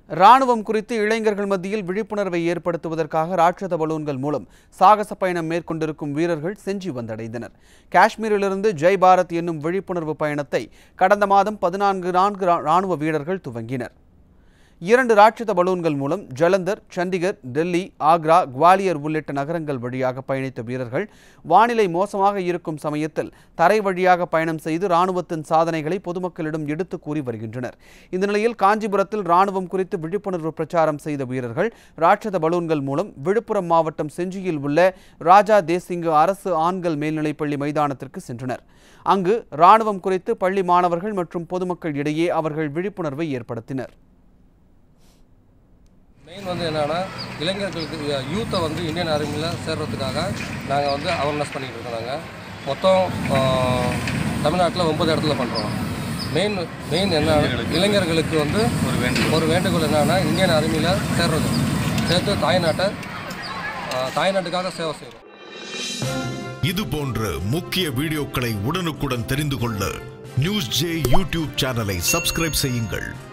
ராணுவம் குறித்து இளைஞர்கள் மத்தியில் விழிப்புணர்வை ஏற்படுத்துவதற்காக ராட்சத பலூன்கள் மூலம் சாகச பயணம் மேற்கொண்டிருக்கும் வீரர்கள் செஞ்சி வந்தடைந்தனர் காஷ்மீரிலிருந்து ஜெய் பாரத் என்னும் விழிப்புணர்வு பயணத்தை கடந்த மாதம் பதினான்கு நான்கு ரா- ராணுவ வீரர்கள் துவங்கினர் இரண்டு ராட்சத பலூன்கள் மூலம் ஜலந்தர் சண்டிகர் டெல்லி ஆக்ரா குவாலியர் உள்ளிட்ட நகரங்கள் வழியாக பயணித்த வீரர்கள் வானிலை மோசமாக இருக்கும் சமயத்தில் தரை வழியாக பயணம் செய்து ராணுவத்தின் சாதனைகளை பொதுமக்களிடம் எடுத்து கூறி வருகின்றனர் இந்த நிலையில் காஞ்சிபுரத்தில் ராணுவம் குறித்து விழிப்புணர்வு பிரச்சாரம் செய்த வீரர்கள் ராட்சத பலூன்கள் மூலம் விழுப்புரம் மாவட்டம் செஞ்சியில் உள்ள ராஜா தேசிங்கு அரசு ஆண்கள் மேல்நிலைப்பள்ளி மைதானத்திற்கு சென்றனர் அங்கு ராணுவம் குறித்து பள்ளி மாணவர்கள் மற்றும் பொதுமக்கள் இடையே அவர்கள் விழிப்புணர்வை ஏற்படுத்தினர் மெயின் வந்து என்னன்னா இளைஞர்களுக்கு யூத்தை வந்து இந்தியன் ஆர்மியில் சேர்றதுக்காக நாங்கள் வந்து அவேர்னஸ் பண்ணிகிட்டு இருக்கோம் நாங்கள் மொத்தம் தமிழ்நாட்டில் ஒன்பது இடத்துல பண்ணுறோம் மெயின் மெயின் என்ன இளைஞர்களுக்கு வந்து ஒரு வேண்டுகோள் ஒரு வேண்டுகோள் என்னன்னா இந்தியன் ஆர்மியில் சேர்றது சேர்த்து தாய்நாட்டை ஆஹ், தாய்நாட்டுக்காக சேவை செய்கிறோம் இது போன்ற முக்கிய வீடியோக்களை உடனுக்குடன் தெரிந்து கொள்ள நியூஸ் ஜே யூடியூப் சேனலை சப்ஸ்கிரைப் செய்யுங்கள்